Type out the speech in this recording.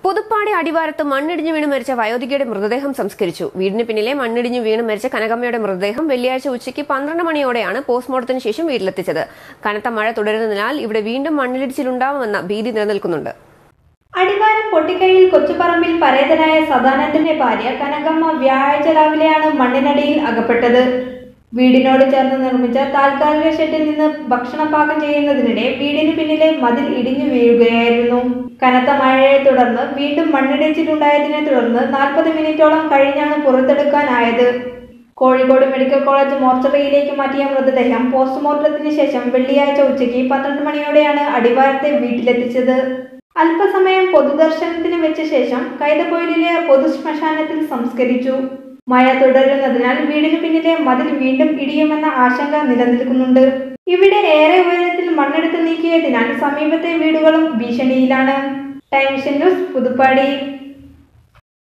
പുതുപ്പാടി അടിവാരത്ത് മണ്ണിടിഞ്ഞു വീണ് മരിച്ച വയോധികയുടെ മൃതദേഹം സംസ്കരിച്ചു വീടിന് പിന്നിലെ മണ്ണിടിഞ്ഞു വീണ് മരിച്ച കനകമ്മയുടെ മൃതദേഹം വെള്ളിയാഴ്ച ഉച്ചയ്ക്ക് പന്ത്രണ്ട് മണിയോടെയാണ് പോസ്റ്റ്മോർട്ടത്തിന് ശേഷം വീട്ടിലെത്തിച്ചത് കനത്ത മഴ തുടരുന്നതിനാൽ ഇവിടെ വീണ്ടും മണ്ണിടിച്ചിലുണ്ടാവുമെന്ന ഭീതി നിലനിൽക്കുന്നുണ്ട് അടിവാരം പൊട്ടിക്കൈയിൽ കൊച്ചുപറമ്പിൽ പരേതനായ സദാനന്ദന്റെ ഭാര്യ കനകമ്മ വ്യാഴാഴ്ച രാവിലെയാണ് മണ്ണിനടിയിൽ അകപ്പെട്ടത് വീടിനോട് ചേർന്ന് നിർമ്മിച്ച താൽക്കാലിക ഷെഡിൽ നിന്ന് ഭക്ഷണം പാകം ചെയ്യുന്നതിനിടെ വീടിന് പിന്നിലെ മതിൽ ഇടിഞ്ഞു വീഴുകയായിരുന്നു കനത്ത മഴയെ തുടർന്ന് വീണ്ടും മണ്ണിടിച്ചിലുണ്ടായതിനെ തുടർന്ന് നാൽപ്പത് മിനിറ്റോളം കഴിഞ്ഞാണ് പുറത്തെടുക്കാനായത് കോഴിക്കോട് മെഡിക്കൽ കോളേജ് മോർച്ചറിയിലേക്ക് മാറ്റിയ മൃതദേഹം പോസ്റ്റ്മോർട്ടത്തിന് ശേഷം വെള്ളിയാഴ്ച ഉച്ചയ്ക്ക് പന്ത്രണ്ട് മണിയോടെയാണ് അടിവാരത്തെ വീട്ടിലെത്തിച്ചത് അല്പസമയം പൊതുദർശനത്തിന് വെച്ച ശേഷം കൈതപ്പൊയിലിലെ പൊതു ശ്മശാനത്തിൽ സംസ്കരിച്ചു മഴ തുടരുന്നതിനാൽ വീടിന് പിന്നിലെ മതിൽ വീണ്ടും ഇടിയുമെന്ന ആശങ്ക നിലനിൽക്കുന്നുണ്ട് ഇവിടെ ഏറെ ഉയരത്തിൽ മണ്ണെടുത്ത് നീക്കിയതിനാൽ സമീപത്തെ വീടുകളും ഭീഷണിയിലാണ് ടൈംസ് ന്യൂസ് പുതുപ്പാടി